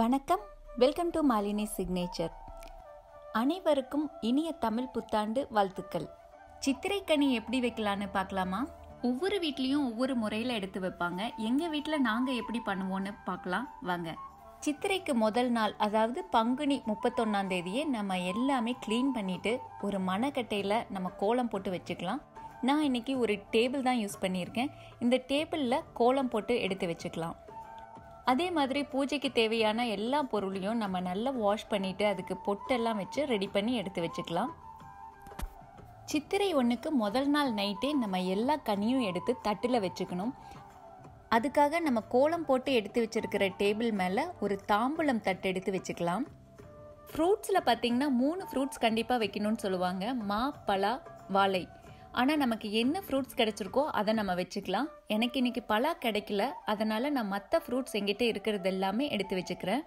வணக்கம் welcome to Malini signature அனைவருக்கும் இனிய தமிழ் புத்தாண்டு வாழ்த்துக்கள் சித்திரைக்கனி எப்படி வைக்கலான்னு பார்க்கலாமா ஒவ்வொரு வீட்லேயும் ஒவ்வொரு முறையில் எடுத்து வைப்பாங்க எங்கள் வீட்டில் நாங்கள் எப்படி பண்ணுவோன்னு பார்க்கலாம் வாங்க சித்திரைக்கு முதல் நாள் அதாவது பங்குனி முப்பத்தொன்னாம் தேதியே நம்ம எல்லாமே க்ளீன் பண்ணிட்டு ஒரு மணக்கட்டையில் நம்ம கோலம் போட்டு வச்சுக்கலாம் நான் இன்னைக்கு ஒரு டேபிள் தான் யூஸ் பண்ணியிருக்கேன் இந்த டேபிளில் கோலம் போட்டு எடுத்து வச்சுக்கலாம் அதே மாதிரி பூஜைக்கு தேவையான எல்லா பொருளையும் நம்ம நல்லா வாஷ் பண்ணிட்டு அதுக்கு பொட்டெல்லாம் வச்சு ரெடி பண்ணி எடுத்து வச்சுக்கலாம் சித்திரை ஒன்றுக்கு முதல் நாள் நைட்டே நம்ம எல்லா கனியும் எடுத்து தட்டில் வச்சுக்கணும் அதுக்காக நம்ம கோலம் போட்டு எடுத்து வச்சிருக்கிற டேபிள் மேலே ஒரு தாம்பூலம் தட்டு எடுத்து வச்சுக்கலாம் ஃப்ரூட்ஸில் பார்த்தீங்கன்னா மூணு ஃப்ரூட்ஸ் கண்டிப்பாக வைக்கணும்னு சொல்லுவாங்க மா பலா வாழை ஆனால் நமக்கு என்ன ஃப்ரூட்ஸ் கிடைச்சிருக்கோ அதை நம்ம வச்சுக்கலாம் எனக்கு இன்னைக்கு பலா கிடைக்கல அதனால நான் மற்ற ஃப்ரூட்ஸ் எங்கிட்ட இருக்கிறது எல்லாமே எடுத்து வச்சுக்கிறேன்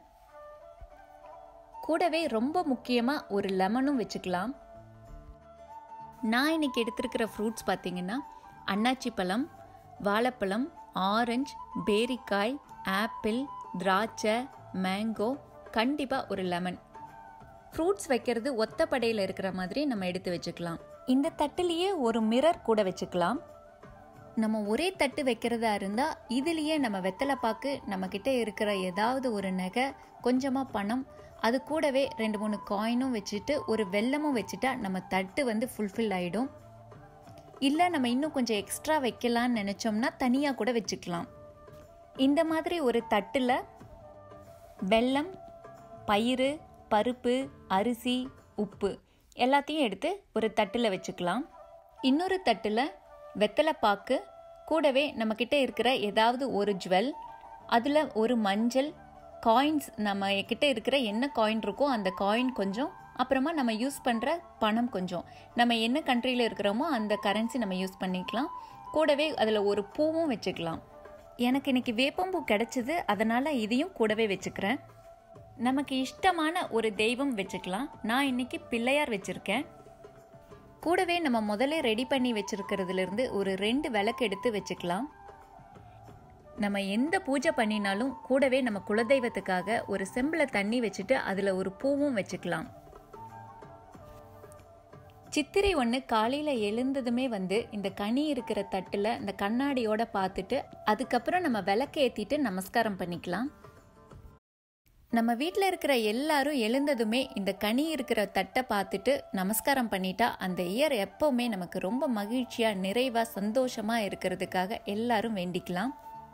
கூடவே ரொம்ப முக்கியமாக ஒரு லெமனும் வச்சுக்கலாம் நான் இன்னைக்கு எடுத்திருக்கிற ஃப்ரூட்ஸ் பார்த்தீங்கன்னா அன்னாச்சி பழம் வாழைப்பழம் ஆரஞ்சு பேரிக்காய் ஆப்பிள் திராட்சை மேங்கோ கண்டிப்பாக ஒரு லெமன் ஃப்ரூட்ஸ் வைக்கிறது ஒத்தப்படையில் இருக்கிற மாதிரி நம்ம எடுத்து வச்சுக்கலாம் இந்த தட்டுலேயே ஒரு மிரர் கூட வச்சுக்கலாம் நம்ம ஒரே தட்டு வைக்கிறதா இருந்தால் இதுலேயே நம்ம வெத்தலை பாக்கு நம்மக்கிட்ட இருக்கிற ஏதாவது ஒரு நகை கொஞ்சமாக பணம் அது கூடவே ரெண்டு மூணு காயினும் வச்சுட்டு ஒரு வெல்லமும் வச்சுட்டா நம்ம தட்டு வந்து ஃபுல்ஃபில் ஆகிடும் இல்லை நம்ம இன்னும் கொஞ்சம் எக்ஸ்ட்ரா வைக்கலான்னு நினச்சோம்னா தனியாக கூட வச்சுக்கலாம் இந்த மாதிரி ஒரு தட்டில் வெல்லம் பயிறு பருப்பு அரிசி உப்பு எல்லாத்தையும் எடுத்து ஒரு தட்டில் வச்சுக்கலாம் இன்னொரு தட்டில் வெத்தலைப்பாக்கு கூடவே நம்மக்கிட்ட இருக்கிற ஏதாவது ஒரு ஜுவல் அதில் ஒரு மஞ்சள் காயின்ஸ் நம்ம கிட்ட இருக்கிற என்ன காயின் இருக்கோ அந்த காயின் கொஞ்சம் அப்புறமா நம்ம யூஸ் பண்ணுற பணம் கொஞ்சம் நம்ம என்ன கண்ட்ரியில் இருக்கிறோமோ அந்த கரன்சி நம்ம யூஸ் பண்ணிக்கலாம் கூடவே அதில் ஒரு பூவும் வச்சுக்கலாம் எனக்கு இன்னைக்கு வேப்பம்பூ கிடைச்சிது அதனால் இதையும் கூடவே வச்சுக்கிறேன் நமக்கு இஷ்டமான ஒரு தெய்வம் வச்சுக்கலாம் நான் இன்னைக்கு பிள்ளையார் வச்சுருக்கேன் கூடவே நம்ம முதல்ல ரெடி பண்ணி வச்சிருக்கிறதுலேருந்து ஒரு ரெண்டு விளக்கு எடுத்து வச்சுக்கலாம் நம்ம எந்த பூஜை பண்ணினாலும் கூடவே நம்ம குலதெய்வத்துக்காக ஒரு செம்பில் தண்ணி வச்சுட்டு அதில் ஒரு பூவும் வச்சுக்கலாம் சித்திரை ஒன்று காலையில் எழுந்ததுமே வந்து இந்த கனி இருக்கிற தட்டில் இந்த கண்ணாடியோட பார்த்துட்டு அதுக்கப்புறம் நம்ம விளக்கு ஏற்றிட்டு நமஸ்காரம் பண்ணிக்கலாம் நம்ம வீட்டில் இருக்கிற எல்லாரும் எழுந்ததுமே இந்த கனி இருக்கிற தட்டை பார்த்துட்டு நமஸ்காரம் பண்ணிட்டா அந்த இயர் எப்போவுமே நமக்கு ரொம்ப மகிழ்ச்சியாக நிறைவாக சந்தோஷமாக இருக்கிறதுக்காக எல்லாரும் வேண்டிக்கலாம்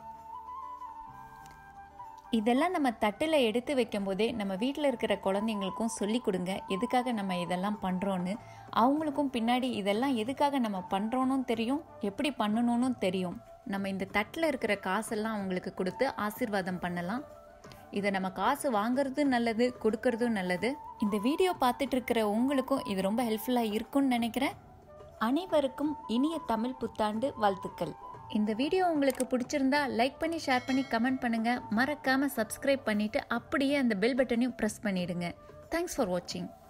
இதெல்லாம் நம்ம தட்டில் எடுத்து வைக்கும் போதே நம்ம வீட்டில் இருக்கிற குழந்தைங்களுக்கும் சொல்லி கொடுங்க எதுக்காக நம்ம இதெல்லாம் பண்ணுறோன்னு அவங்களுக்கும் பின்னாடி இதெல்லாம் எதுக்காக நம்ம பண்ணுறோன்னு தெரியும் எப்படி பண்ணணும்னு தெரியும் நம்ம இந்த தட்டில் இருக்கிற காசெல்லாம் அவங்களுக்கு கொடுத்து ஆசீர்வாதம் பண்ணலாம் இதை நம்ம காசு வாங்குறதும் நல்லது கொடுக்கறதும் நல்லது இந்த வீடியோ பார்த்துட்டு இருக்கிற உங்களுக்கும் இது ரொம்ப ஹெல்ப்ஃபுல்லாக இருக்கும்னு நினைக்கிறேன் அனைவருக்கும் இனிய தமிழ் புத்தாண்டு வாழ்த்துக்கள் இந்த வீடியோ உங்களுக்கு பிடிச்சிருந்தா லைக் பண்ணி ஷேர் பண்ணி கமெண்ட் பண்ணுங்க மறக்காம சப்ஸ்கிரைப் பண்ணிட்டு அப்படியே அந்த பெல் பட்டனையும் ப்ரெஸ் பண்ணிடுங்க தேங்க்ஸ் ஃபார் வாட்சிங்